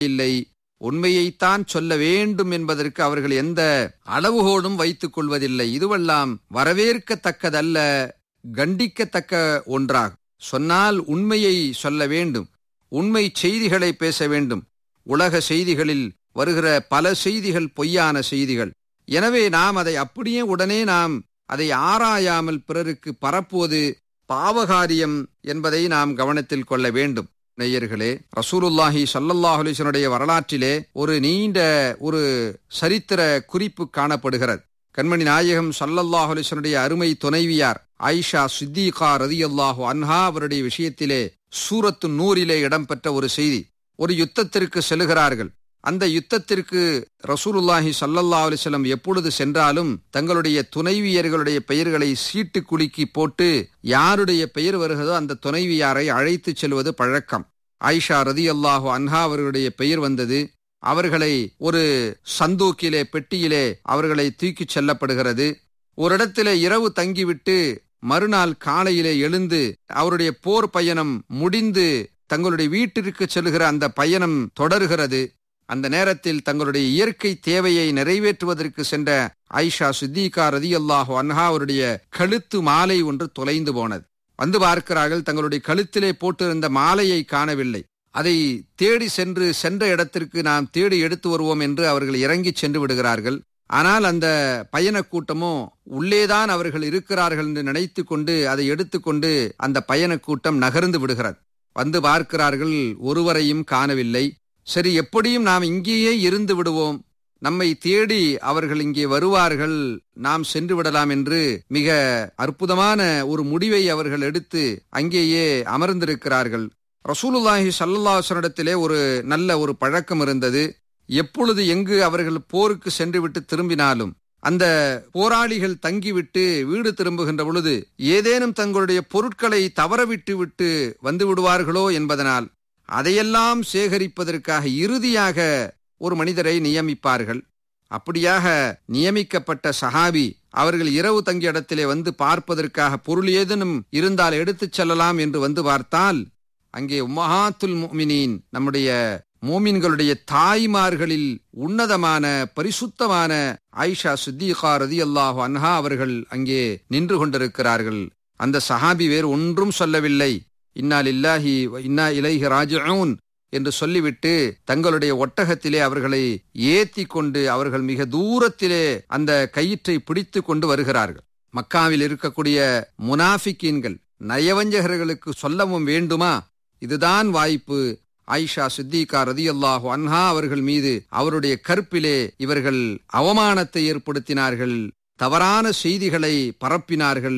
இல்லை உண்மையைத்தான் சொல்ல வேண்டும் என்பதற்கு அவர்கள் எந்த அளவுகோடும் வைத்துக் கொள்வதில்லை இதுவெல்லாம் வரவேற்கத்தக்கதல்ல கண்டிக்கத்தக்க ஒன்றாகும் சொன்னால் உண்மையை சொல்ல வேண்டும் உண்மை செய்திகளை பேச வேண்டும் உலக செய்திகளில் வருகிற பல செய்திகள் பொய்யான செய்திகள் எனவே நாம் அதை அப்படியே உடனே நாம் அதை ஆராயாமல் பிறருக்கு பரப்புவது பாவகாரியம் என்பதை நாம் கவனத்தில் கொள்ள வேண்டும் நேயர்களே ரசூலுல்லாஹி சல்லல்லாஹு அலிசனுடைய வரலாற்றிலே ஒரு நீண்ட ஒரு சரித்திர குறிப்பு காணப்படுகிறது கண்மணி நாயகம் சல்லல்லாஹு அலிசனுடைய அருமை துணைவியார் ஆயிஷா சித்திகா ரதியல்லாஹு அன்ஹா அவருடைய விஷயத்திலே சூரத்து நூறிலே இடம்பெற்ற ஒரு செய்தி ஒரு யுத்தத்திற்கு செல்கிறார்கள் அந்த யுத்தத்திற்கு ரசூலுல்லாஹி சல்லல்லா அலிஸ்லம் எப்பொழுது சென்றாலும் தங்களுடைய துணைவியர்களுடைய பெயர்களை சீட்டு குலுக்கி போட்டு யாருடைய பெயர் வருகிறதோ அந்த துணைவியாரை அழைத்துச் செல்வது பழக்கம் ஆயிஷா ரதி அல்லாஹு அன்ஹா அவர்களுடைய பெயர் வந்தது அவர்களை ஒரு சந்தூக்கிலே பெட்டியிலே அவர்களை தூக்கிச் செல்லப்படுகிறது ஒரு இடத்திலே இரவு தங்கிவிட்டு மறுநாள் காலையிலே எழுந்து அவருடைய போர் பயணம் முடிந்து தங்களுடைய வீட்டிற்கு செல்கிற அந்த பயணம் தொடர்கிறது அந்த நேரத்தில் தங்களுடைய இயற்கை தேவையை நிறைவேற்றுவதற்கு சென்ற ஐஷா சித்திகா ரதி அல்லாஹோ அன்ஹா அவருடைய கழுத்து மாலை ஒன்று தொலைந்து போனது வந்து பார்க்கிறார்கள் தங்களுடைய கழுத்திலே போட்டிருந்த மாலையை காணவில்லை அதை தேடி சென்று சென்ற இடத்திற்கு நாம் தேடி எடுத்து வருவோம் என்று அவர்கள் இறங்கி சென்று விடுகிறார்கள் ஆனால் அந்த பயண கூட்டமோ உள்ளேதான் அவர்கள் இருக்கிறார்கள் என்று நினைத்து கொண்டு அதை எடுத்துக்கொண்டு அந்த பயண கூட்டம் நகர்ந்து விடுகிறது வந்து பார்க்கிறார்கள் ஒருவரையும் காணவில்லை சரி எப்படியும் நாம் இங்கேயே இருந்து விடுவோம் நம்மை தேடி அவர்கள் இங்கே வருவார்கள் நாம் சென்று விடலாம் என்று மிக அற்புதமான ஒரு முடிவை அவர்கள் எடுத்து அங்கேயே அமர்ந்திருக்கிறார்கள் ரசூலுல்லாஹி சல்லாஹனிடத்திலே ஒரு நல்ல ஒரு பழக்கம் இருந்தது எப்பொழுது எங்கு அவர்கள் போருக்கு சென்றுவிட்டு திரும்பினாலும் அந்த போராளிகள் தங்கிவிட்டு வீடு திரும்புகின்ற பொழுது ஏதேனும் தங்களுடைய பொருட்களை தவறவிட்டு விட்டு வந்து விடுவார்களோ என்பதனால் அதையெல்லாம் சேகரிப்பதற்காக இறுதியாக ஒரு மனிதரை நியமிப்பார்கள் அப்படியாக நியமிக்கப்பட்ட சஹாபி அவர்கள் இரவு தங்கிய இடத்திலே வந்து பார்ப்பதற்காக பொருள் ஏதேனும் இருந்தால் எடுத்துச் செல்லலாம் என்று வந்து பார்த்தால் அங்கே உம்மஹாத்துல் முமினீன் நம்முடைய மோமின்களுடைய தாய்மார்களில் உன்னதமான பரிசுத்தமான ஆயிஷா சித்திகா ரதி அல்லாஹு அன்ஹா அவர்கள் அங்கே நின்று கொண்டிருக்கிறார்கள் அந்த சஹாபி வேறு ஒன்றும் சொல்லவில்லை இன்னா லில்லாஹி இன்னா இலைஹி ராஜிஊன் என்று சொல்லிவிட்டு தங்களுடைய ஒட்டகத்திலே அவர்களை ஏத்தி கொண்டு அவர்கள் மிக தூரத்திலே அந்த கயிற்றை பிடித்து கொண்டு வருகிறார்கள் மக்காவில் இருக்கக்கூடிய முனாஃபிக்கீன்கள் நயவஞ்சகர்களுக்கு சொல்லவும் வேண்டுமா இதுதான் வாய்ப்பு ஆயிஷா சித்திகா ரதி அல்லாஹு அன்ஹா அவர்கள் மீது அவருடைய கற்பிலே இவர்கள் அவமானத்தை ஏற்படுத்தினார்கள் தவறான செய்திகளை பரப்பினார்கள்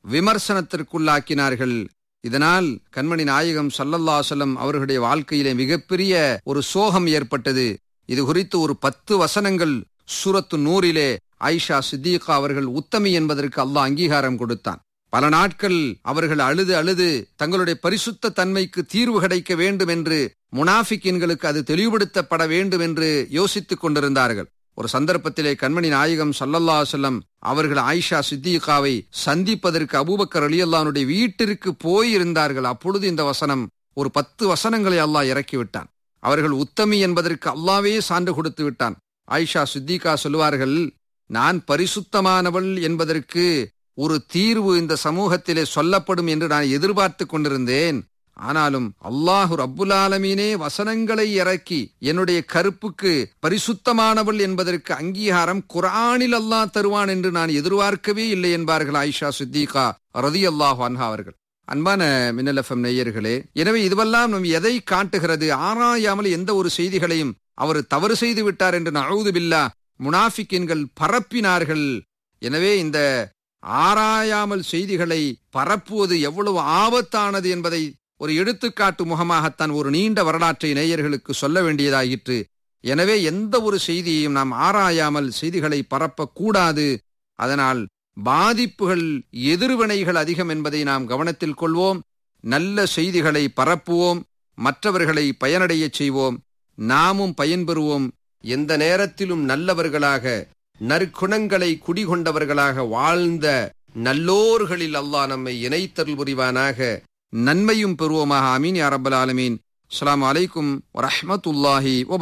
விமர்சனத்திற்குள்ளாக்கினார்கள் இதனால் கண்மணி நாயகம் சல்லல்லா செல்லம் அவர்களுடைய வாழ்க்கையிலே மிகப்பெரிய ஒரு சோகம் ஏற்பட்டது இது குறித்து ஒரு பத்து வசனங்கள் சூரத்து நூறிலே ஆயிஷா சித்திகா அவர்கள் உத்தமி என்பதற்கு அல்லாஹ் அங்கீகாரம் கொடுத்தான் பல நாட்கள் அவர்கள் அழுது அழுது தங்களுடைய பரிசுத்த தன்மைக்கு தீர்வு கிடைக்க வேண்டும் என்று முனாஃபிக்கின்களுக்கு அது தெளிவுபடுத்தப்பட வேண்டும் என்று யோசித்துக் கொண்டிருந்தார்கள் ஒரு சந்தர்ப்பத்திலே கண்மணி நாயகம் சல்லல்லா செல்லம் அவர்கள் ஆயிஷா சித்திகாவை சந்திப்பதற்கு அபூபக்கர் அலி அல்லானுடைய வீட்டிற்கு போயிருந்தார்கள் அப்பொழுது இந்த வசனம் ஒரு பத்து வசனங்களை அல்லாஹ் இறக்கிவிட்டான் அவர்கள் உத்தமி என்பதற்கு அல்லாவே சான்று கொடுத்து விட்டான் ஆயிஷா சித்திகா சொல்லுவார்கள் நான் பரிசுத்தமானவள் என்பதற்கு ஒரு தீர்வு இந்த சமூகத்திலே சொல்லப்படும் என்று நான் எதிர்பார்த்து கொண்டிருந்தேன் ஆனாலும் அல்லாஹு ரப்புல் ஆலமீனே வசனங்களை இறக்கி என்னுடைய கருப்புக்கு பரிசுத்தமானவள் என்பதற்கு அங்கீகாரம் குரானில் அல்லாஹ் தருவான் என்று நான் எதிர்பார்க்கவே இல்லை என்பார்கள் ஆயிஷா சித்திகா ரதி அல்லாஹ் அன்ஹா அவர்கள் அன்பான மின்னலஃபம் நேயர்களே எனவே இதுவெல்லாம் நம் எதை காட்டுகிறது ஆராயாமல் எந்த ஒரு செய்திகளையும் அவர் தவறு செய்து விட்டார் என்று நழுது பில்லா முனாஃபிக்கின்கள் பரப்பினார்கள் எனவே இந்த ஆராயாமல் செய்திகளை பரப்புவது எவ்வளவு ஆபத்தானது என்பதை ஒரு எடுத்துக்காட்டு முகமாகத்தான் ஒரு நீண்ட வரலாற்றை நேயர்களுக்கு சொல்ல வேண்டியதாயிற்று எனவே எந்த ஒரு செய்தியையும் நாம் ஆராயாமல் செய்திகளை பரப்பக்கூடாது அதனால் பாதிப்புகள் எதிர்வினைகள் அதிகம் என்பதை நாம் கவனத்தில் கொள்வோம் நல்ல செய்திகளை பரப்புவோம் மற்றவர்களை பயனடையச் செய்வோம் நாமும் பயன்பெறுவோம் எந்த நேரத்திலும் நல்லவர்களாக நற்குணங்களை குடிகொண்டவர்களாக வாழ்ந்த நல்லோர்களில் அல்லாஹ் நம்மை இணைத்தருள் புரிவானாக நன்மையும் பெறுவோமாக அமீன் அரபல் ஆலமீன் அஸ்ஸலாமு அலைக்கும் வரஹ்மத்துல்லாஹி வ